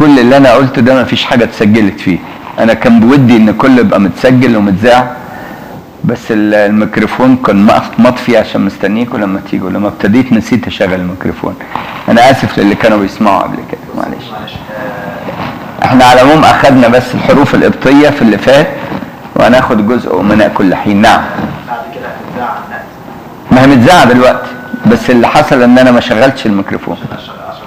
كل اللي انا قلته ده ما فيش حاجه اتسجلت فيه انا كان بودي ان كله يبقى متسجل ومتذاع بس ال- الميكروفون كان مقف- مطفي عشان مستنيكوا لما تيجوا لما ابتديت نسيت اشغل الميكروفون انا اسف للي كانوا بيسمعوا قبل كده معلش معلش احنا على العموم اخذنا بس الحروف القبطيه في اللي فات وهناخد جزء امناء كل حين نعم بعد كده هتتذاع عن النت ما هي متذاعه دلوقتي بس اللي حصل ان انا ما شغلتش الميكروفون عشان عشان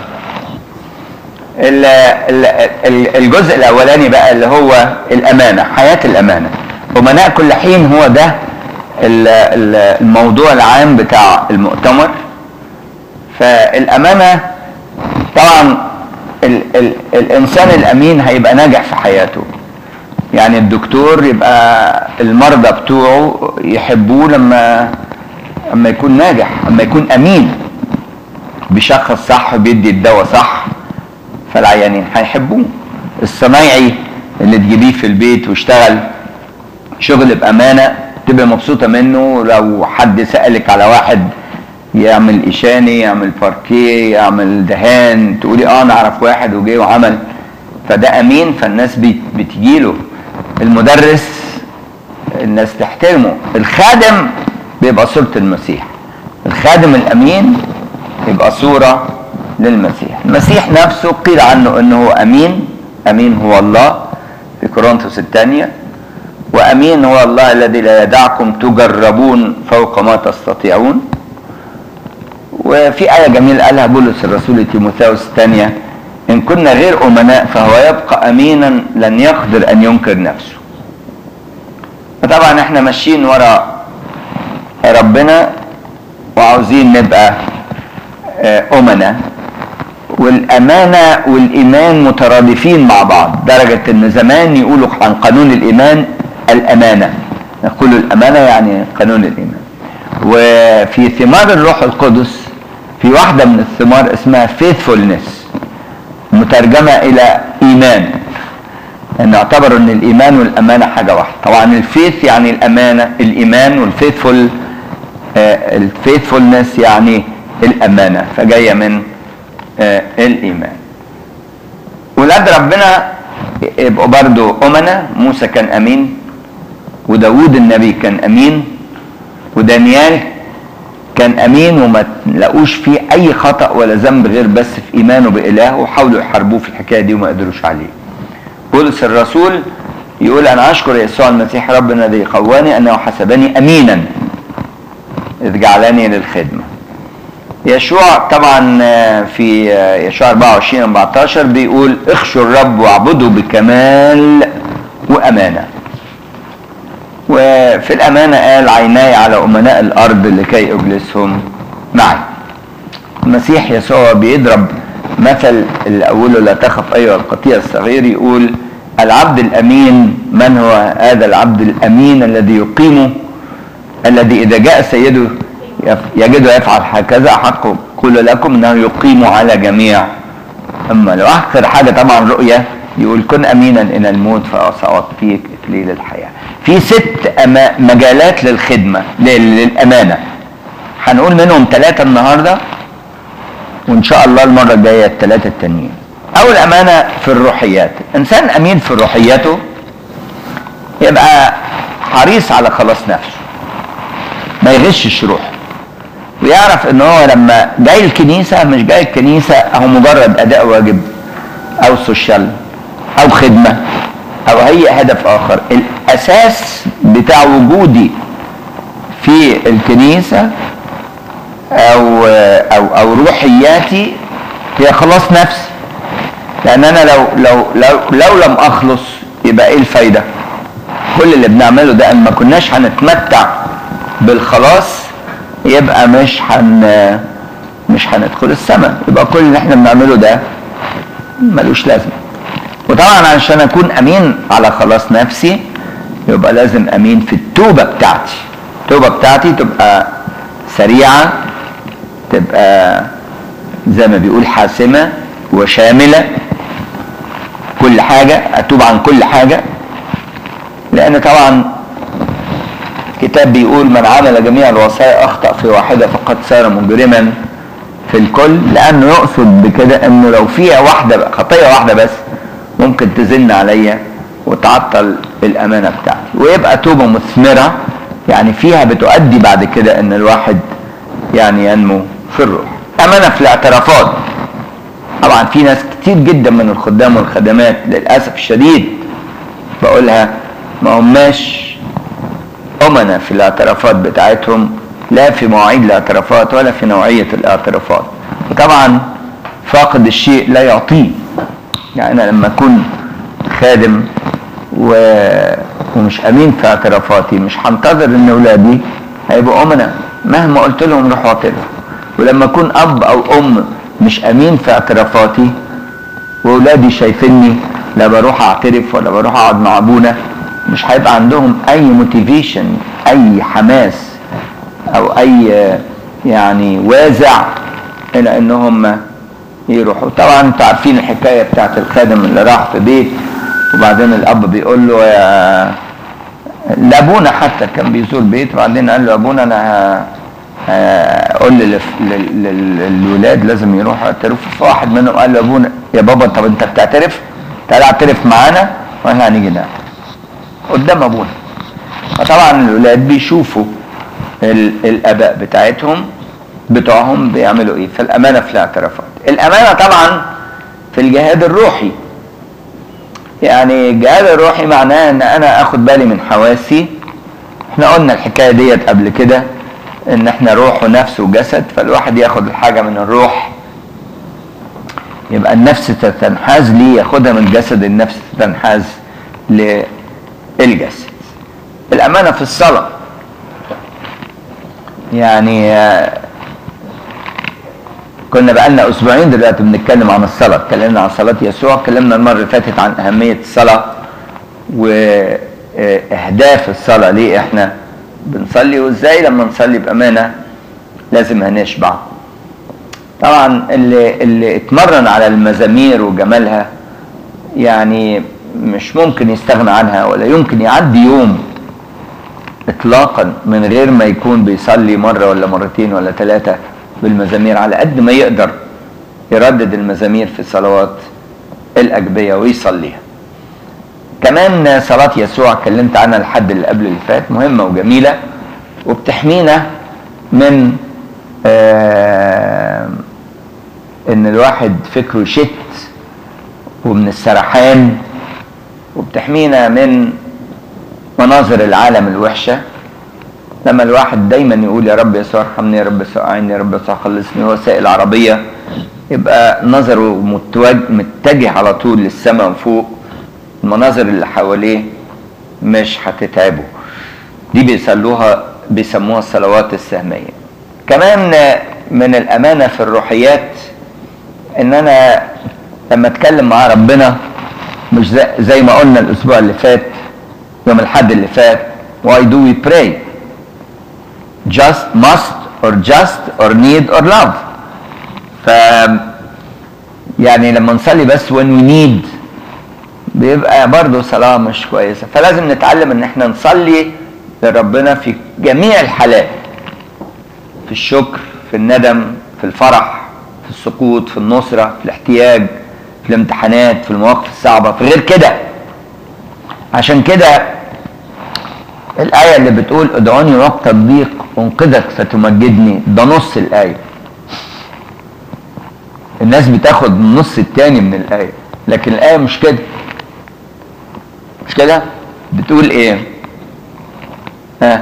ال- ال- ال- الجزء الاولاني بقى اللي هو الامانه حياه الامانه امناء كل حين هو ده ال- ال- الموضوع العام بتاع المؤتمر فالامانه طبعا ال ال الانسان الامين هيبقى ناجح في حياته يعني الدكتور يبقى المرضى بتوعه يحبوه لما لما يكون ناجح لما يكون امين بيشخص صح بيدي الدواء صح فالعيانين هيحبوه الصنايعي اللي تجيبيه في البيت واشتغل شغل بامانه تبقى مبسوطه منه لو حد سالك على واحد يعمل ايشاني يعمل باركيه يعمل دهان تقولي اه انا اعرف واحد وجه وعمل فده امين فالناس بت- بتجيله المدرس الناس تحترمه الخادم بيبقى صورة المسيح الخادم الأمين يبقى صورة للمسيح المسيح نفسه قيل عنه أنه أمين أمين هو الله في كورنثوس الثانية وأمين هو الله الذي لا يدعكم تجربون فوق ما تستطيعون وفي آية جميلة قالها بولس الرسول لتيموثاوس الثانية إن كنا غير أمناء فهو يبقى أمينا لن يقدر أن ينكر نفسه فطبعا احنا ماشيين ورا ربنا وعاوزين نبقى آه، أمنا والأمانة والإيمان مترادفين مع بعض درجة إن زمان يقولوا عن قانون الإيمان الأمانة يقولوا الأمانة يعني قانون الإيمان وفي ثمار الروح القدس في واحدة من الثمار اسمها faithfulness مترجمة إلى إيمان ان اعتبروا ان الايمان والامانه حاجه واحده طبعا الفيث يعني الامانه الايمان والفيثفول الفيثفولنس يعني الامانه فجايه من آه، الايمان ولاد ربنا يبقوا برضو امنا موسى كان امين وداود النبي كان امين ودانيال كان امين وما لقوش فيه اي خطا ولا ذنب غير بس في ايمانه بالهه وحاولوا يحاربوه في الحكايه دي وما قدروش عليه بولس الرسول يقول انا اشكر يسوع المسيح ربنا الذي قواني انه حسبني امينا اذ جعلني للخدمه يشوع طبعا آه، في آه، يشوع 24 14 بيقول اخشوا الرب واعبدوا بكمال وامانه وفي الامانه قال عيناي على امناء الارض لكي اجلسهم معي المسيح يسوع بيضرب مثل اللي اوله لا تخف ايها القطيع الصغير يقول العبد الامين من هو هذا العبد الامين الذي يقيم الذي اذا جاء سيده يف- يجده يفعل هكذا حق قول لكم انه يقيم على جميع اما لو اخر حاجه طبعا رؤيه يقول كن امينا الى الموت فساعطيك اكليل الحياه في ست أما مجالات للخدمه لل- للامانه هنقول منهم ثلاثه النهارده وان شاء الله المره الجايه الثلاثه التانيين اول امانه في الروحيات انسان امين في روحياته يبقى حريص على خلاص نفسه ما يغشش روحه ويعرف ان هو لما جاي الكنيسه مش جاي الكنيسه هو مجرد اداء واجب او سوشيال او خدمه او اي هدف اخر الاساس بتاع وجودي في الكنيسه او او او روحياتي هي خلاص نفسي لان انا لو لو لو لو لم اخلص يبقى ايه الفايده كل اللي بنعمله ده ان ما كناش هنتمتع بالخلاص يبقى مش هن مش هندخل السماء يبقى كل اللي احنا بنعمله ده ملوش لازمه وطبعا عشان اكون امين على خلاص نفسي يبقى لازم امين في التوبه بتاعتي التوبه بتاعتي تبقى سريعه تبقى زي ما بيقول حاسمه وشامله كل حاجه اتوب عن كل حاجه لان طبعا الكتاب بيقول من عمل جميع الوصايا اخطا في واحده فقد صار مجرما في الكل لانه يقصد بكده انه لو فيها واحده خطيه واحده بس ممكن تزن عليا وتعطل الامانه بتاعتي ويبقى توبه مثمره يعني فيها بتؤدي بعد كده ان الواحد يعني ينمو في الروح امانه في الاعترافات طبعا في ناس كتير جدا من الخدام والخدمات للاسف الشديد بقولها ما هماش امنا في الاعترافات بتاعتهم لا في مواعيد الاعترافات ولا في نوعيه الاعترافات وطبعا فاقد الشيء لا يعطيه يعني انا لما اكون خادم و... ومش امين في اعترافاتي مش هنتظر ان اولادي هيبقوا امنا مهما قلت لهم روحوا اعترفوا ولما اكون اب او ام مش امين في اعترافاتي واولادي شايفيني لا بروح اعترف ولا بروح اقعد مع ابونا مش هيبقى عندهم اي موتيفيشن اي حماس او اي يعني وازع الى ان هم يروحوا طبعا انتوا عارفين الحكايه بتاعت الخادم اللي راح في بيت وبعدين الاب بيقول له يا لابونا حتى كان بيزور بيت وبعدين قال له ابونا انا قول للولاد لازم يروحوا يعترفوا فواحد منهم قال له ابونا يا بابا طب انت بتعترف؟ تعالى اعترف معانا واحنا هنيجي نعترف قدام ابونا فطبعا الولاد بيشوفوا الاباء بتاعتهم بتوعهم بيعملوا ايه فالامانه في الاعترافات الامانه طبعا في الجهاد الروحي يعني الجهاد الروحي معناه ان انا اخد بالي من حواسي احنا قلنا الحكايه ديت قبل كده ان احنا روح ونفس وجسد فالواحد ياخد الحاجه من الروح يبقى النفس تتنحاز ليه ياخدها من الجسد النفس تتنحاز للجسد الامانه في الصلاه يعني كنا بقالنا اسبوعين دلوقتي بنتكلم عن الصلاه اتكلمنا عن صلاه يسوع اتكلمنا المره اللي فاتت عن اهميه الصلاه واهداف الصلاه ليه احنا بنصلي وازاي لما نصلي بامانه لازم هنشبع طبعا اللي اللي اتمرن على المزامير وجمالها يعني مش ممكن يستغنى عنها ولا يمكن يعدي يوم اطلاقا من غير ما يكون بيصلي مره ولا مرتين ولا ثلاثه بالمزامير على قد ما يقدر يردد المزامير في الصلوات الاجبيه ويصليها كمان صلاة يسوع اتكلمت عنها الحد اللي قبل اللي فات مهمة وجميلة وبتحمينا من آه ان الواحد فكره يشت ومن السرحان وبتحمينا من مناظر العالم الوحشة لما الواحد دايما يقول يا رب يسوع ارحمني يا رب يسوع اعيني يا رب يسوع خلصني وسائل العربية يبقى نظره متجه على طول للسماء وفوق المناظر اللي حواليه مش هتتعبه دي بيسموها بيسموها الصلوات السهمية كمان من الأمانة في الروحيات إن أنا لما أتكلم مع ربنا مش زي, زي ما قلنا الأسبوع اللي فات يوم الحد اللي فات why do we pray just must or just or need or love ف يعني لما نصلي بس when we need بيبقى برضه صلاة مش كويسة فلازم نتعلم ان احنا نصلي لربنا في جميع الحالات في الشكر في الندم في الفرح في السقوط في النصرة في الاحتياج في الامتحانات في المواقف الصعبة في غير كده عشان كده الآية اللي بتقول ادعوني وقت الضيق انقذك فتمجدني ده نص الآية الناس بتاخد النص التاني من الآية لكن الآية مش كده مش كده بتقول ايه ها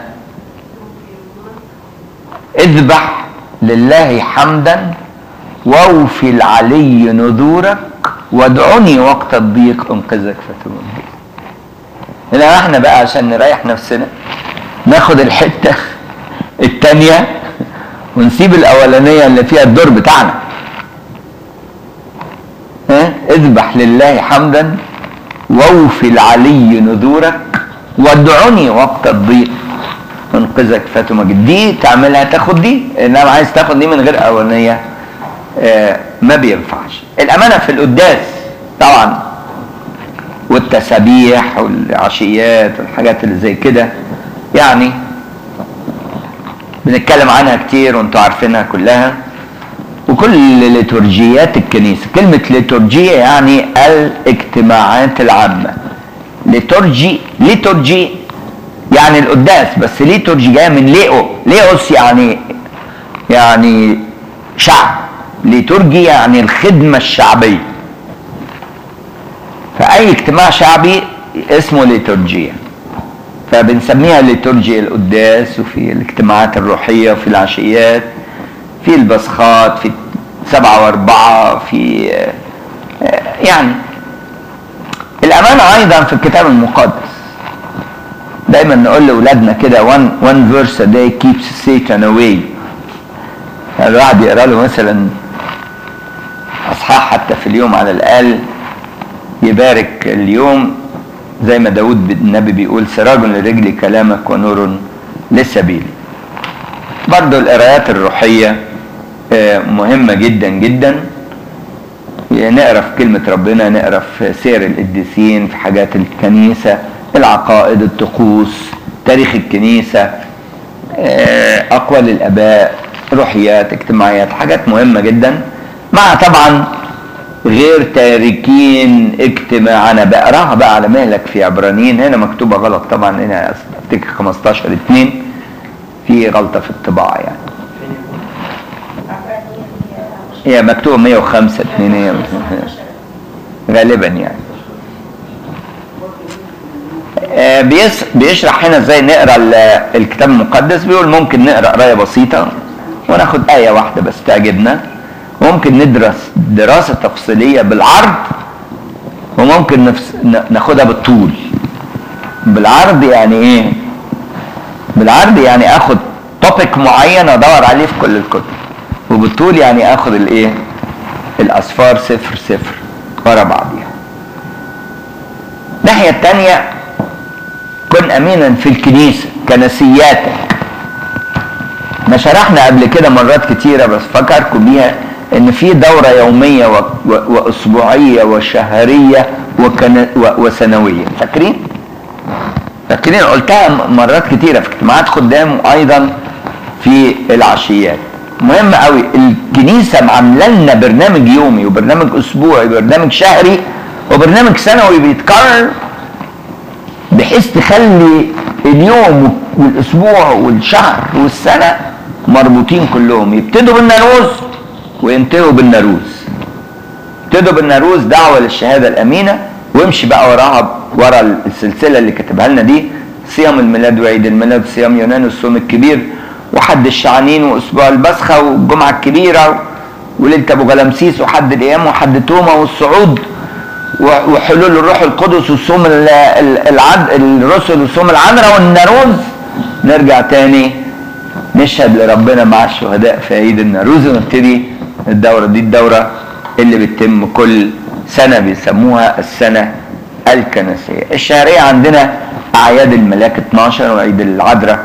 اذبح لله حمدا واوفي العلي نذورك وادعني وقت الضيق انقذك فتمجد هنا احنا بقى عشان نريح نفسنا ناخد الحته التانية ونسيب الاولانيه اللي فيها الدور بتاعنا ها اذبح لله حمدا واوفي العلي نذورك وادعني وقت الضيق انقذك فتمجد دي تعملها تاخد دي انما عايز تاخد دي من غير اولانيه آه ما بينفعش الامانه في القداس طبعا والتسابيح والعشيات والحاجات اللي زي كده يعني بنتكلم عنها كتير وانتوا عارفينها كلها وكل ليتورجيات الكنيسة كلمة ليتورجية يعني الاجتماعات العامة ليتورجي ليتورجي يعني القداس بس ليتورجي جاية من ليئو ليئوس يعني يعني شعب ليتورجي يعني الخدمة الشعبية فأي اجتماع شعبي اسمه ليتورجية فبنسميها ليتورجيا القداس وفي الاجتماعات الروحية وفي العشيات في البصخات في سبعة وأربعة في آه، يعني الأمانة أيضا في الكتاب المقدس دايما نقول لأولادنا كده one, one verse a day keeps Satan away يعني الواحد يقرأ له مثلا أصحاح حتى في اليوم على الأقل يبارك اليوم زي ما داود النبي بيقول سراج لرجلي كلامك ونور لسبيلي برضو القرايات الروحية آه، مهمة جدا جدا نقرا في كلمة ربنا نقرا في سير القديسين في حاجات الكنيسة العقائد الطقوس تاريخ الكنيسة آه، أقوال الآباء روحيات اجتماعيات حاجات مهمة جدا مع طبعا غير تاركين اجتماع انا بقراها بقى على مهلك في عبرانيين هنا مكتوبه غلط طبعا هنا افتكر 15 2 في غلطه في الطباعه يعني هي مكتوبه 105 2 هي غالبا يعني آه، بيس- بيشرح هنا ازاي نقرا ال- الكتاب المقدس بيقول ممكن نقرا قرايه بسيطه وناخد ايه واحده بس تعجبنا ممكن ندرس دراسه تفصيليه بالعرض وممكن نفس ن- ناخدها بالطول بالعرض يعني ايه بالعرض يعني اخد توبيك معين ادور عليه في كل الكتب وبالطول يعني اخد الايه الاصفار صفر صفر ورا بعضيها الناحيه الثانيه كن امينا في الكنيسه كنسياتك ما شرحنا قبل كده مرات كتيرة بس فكركم بيها ان في دورة يومية و... و... واسبوعية وشهرية وكن... و... وسنوية فاكرين؟ فاكرين قلتها م- مرات كتيرة في اجتماعات خدام وايضا في العشيات مهم قوي الكنيسة معاملة لنا برنامج يومي وبرنامج اسبوعي وبرنامج شهري وبرنامج سنوي بيتكرر بحيث تخلي اليوم والاسبوع والشهر والسنه مربوطين كلهم يبتدوا بالناروز وينتهوا بالناروز ابتدوا بالناروز دعوه للشهاده الامينه وامشي بقى وراها ورا السلسله اللي كاتبها لنا دي صيام الميلاد وعيد الميلاد صيام يونان والصوم الكبير وحد الشعانين واسبوع البسخه والجمعه الكبيره وليله ابو غلامسيس وحد الايام وحد توما والصعود و- وحلول الروح القدس والصوم ال- ال- العد الرسل وصوم العنرة والناروز نرجع تاني نشهد لربنا مع الشهداء في عيد الناروز ونبتدي الدورة دي الدورة اللي بتتم كل سنة بيسموها السنة الكنسية الشهرية عندنا أعياد الملاك 12 وعيد العذراء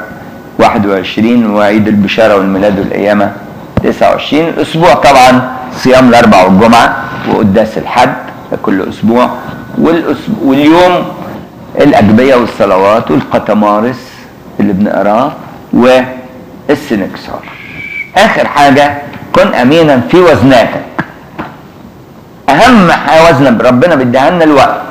21 وعيد البشارة والميلاد والقيامة 29 الأسبوع طبعا صيام الأربع والجمعة وقداس الحد ده كل أسبوع والأسبوع واليوم الأجبية والصلوات والقطمارس اللي بنقراه والسنكسار آخر حاجة كن أمينا في وزناتك أهم حاجة وزن ربنا بيديها لنا الوقت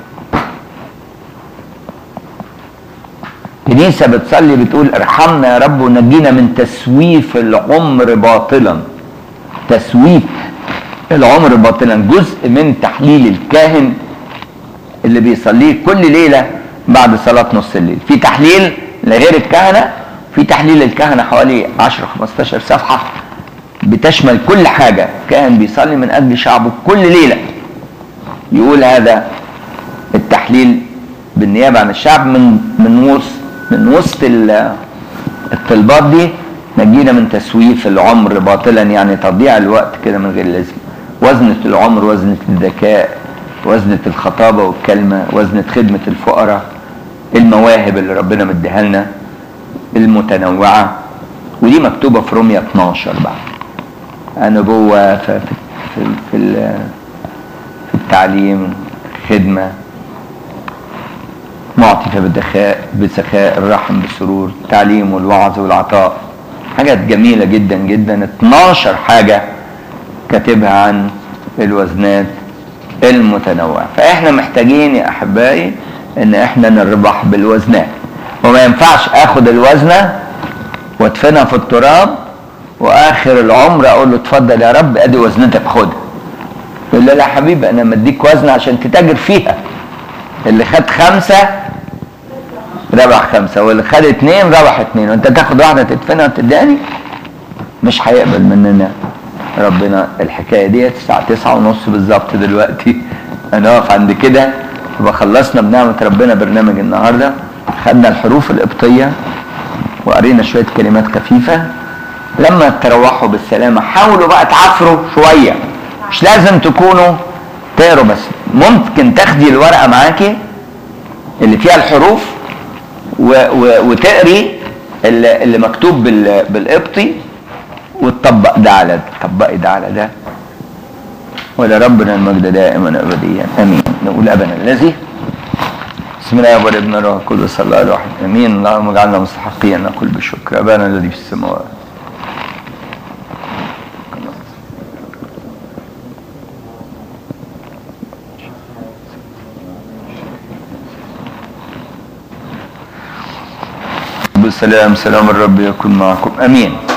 كنيسة بتصلي بتقول ارحمنا يا رب ونجينا من تسويف العمر باطلا تسويف العمر باطلا جزء من تحليل الكاهن اللي بيصليه كل ليلة بعد صلاة نص الليل في تحليل لغير الكهنة في تحليل الكهنة حوالي 10 15 صفحة بتشمل كل حاجة كاهن بيصلي من أجل شعبه كل ليلة يقول هذا التحليل بالنيابة عن الشعب من من وسط من وسط ال- الطلبات دي نجينا من تسويف العمر باطلا يعني تضييع الوقت كده من غير لازم وزنة العمر وزنة الذكاء وزنة الخطابة والكلمة وزنة خدمة الفقراء المواهب اللي ربنا مديها لنا المتنوعة ودي مكتوبة في رومية 12 بقى نبوة في, في, في, في, ال- في التعليم خدمة معطفة بالدخاء بسخاء الرحم بالسرور التعليم والوعظ والعطاء حاجات جميلة جدا جدا 12 حاجة كاتبها عن الوزنات المتنوعة فاحنا محتاجين يا احبائي ان احنا نربح بالوزنات وما ينفعش اخد الوزنة وادفنها في التراب واخر العمر اقول له اتفضل يا رب ادي وزنتك خدها يقول لي لا يا حبيبي انا مديك وزنة عشان تتاجر فيها اللي خد خمسة ربح خمسة واللي خد اتنين ربح اتنين وانت تاخد واحدة تدفنها وتداني مش هيقبل مننا ربنا الحكاية دي الساعة تسعة ونص بالظبط دلوقتي هنقف عند كده يبقى خلصنا بنعمة ربنا برنامج النهاردة خدنا الحروف القبطية وقرينا شوية كلمات خفيفة لما تروحوا بالسلامة حاولوا بقى تعافروا شوية مش لازم تكونوا تقروا بس ممكن تاخدي الورقة معاكي اللي فيها الحروف و و وتقري اللي, اللي مكتوب بال بالقبطي وتطبق ده على ده طبقي ده على ده ولربنا المجد دائما ابديا امين نقول ابنا الذي بسم الله والابن الروح القدس الله الواحد امين اللهم اجعلنا مستحقين ان نقول بالشكر ابانا الذي في السماوات بالسلام سلام الرب يكون معكم امين